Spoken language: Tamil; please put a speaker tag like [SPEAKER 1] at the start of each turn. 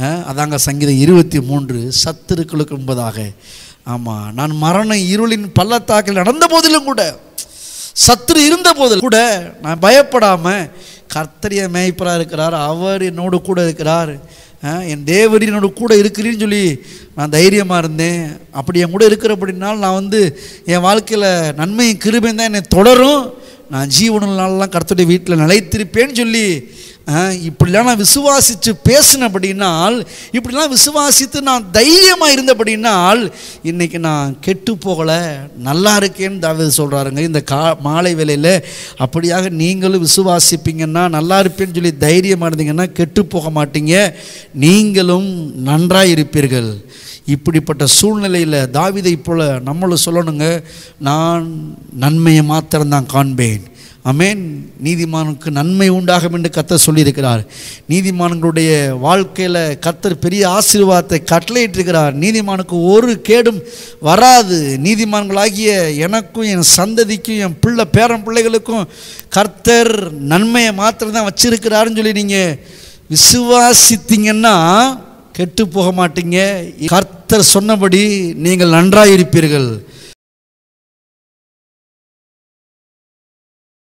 [SPEAKER 1] அஹ், அதாங்க சங்கீதம் இருபத்தி மூன்று சத்துருக்களுக்கு என்பதாக ஆமாம் நான் மரண இருளின் பள்ளத்தாக்கில் நடந்த போதிலும் கூட சத்துரு இருந்த போதில் கூட நான் பயப்படாமல் கர்த்தரிய மேய்ப்பராக இருக்கிறார் அவர் என்னோடு கூட இருக்கிறார் அஹ், என் தேவரி என்னோட கூட இருக்கிறீன்னு சொல்லி நான் தைரியமாக இருந்தேன் அப்படி என் கூட இருக்கிறபடினால் நான் வந்து என் வாழ்க்கையில் நன்மையும் கிருபையும் தான் என்னை தொடரும் நான் ஜீவனெல்லாம் கர்த்தருடைய வீட்டில் நிலைத்திருப்பேன்னு சொல்லி அஹ், இப்படிலாம் நான் விசுவாசித்து பேசினபடினால் இப்படிலாம் விசுவாசித்து நான் தைரியமாக இருந்தபடினால் இன்னைக்கு நான் கெட்டு போகலை நல்லா இருக்கேன்னு தாவீது சொல்கிறாருங்க இந்த கா மாலை வேளையில் அப்படியாக நீங்களும் விசுவாசிப்பீங்கன்னா நல்லா இருப்பேன்னு சொல்லி தைரியமாக இருந்தீங்கன்னா கெட்டு போக மாட்டீங்க நீங்களும் நன்றாக இருப்பீர்கள் இப்படிப்பட்ட சூழ்நிலையில் தாவிதை போல நம்மளும் சொல்லணுங்க நான் நன்மையை மாத்திரம்தான் காண்பேன் அமேன் நீதிமானுக்கு நன்மை உண்டாகும் என்று கர்த்தர் சொல்லியிருக்கிறார் நீதிமான்களுடைய வாழ்க்கையில் கர்த்தர் பெரிய ஆசீர்வாதத்தை கட்டளையிட்டிருக்கிறார் நீதிமானுக்கு ஒரு கேடும் வராது நீதிமான்களாகிய எனக்கும் என் சந்ததிக்கும் என் பிள்ளை பேரன் பிள்ளைகளுக்கும் கர்த்தர் நன்மையை மாத்திரம் தான் வச்சிருக்கிறாருன்னு சொல்லி நீங்கள் விசுவாசித்தீங்கன்னா கெட்டு போக மாட்டீங்க கர்த்தர் சொன்னபடி நீங்கள் நன்றாக இருப்பீர்கள்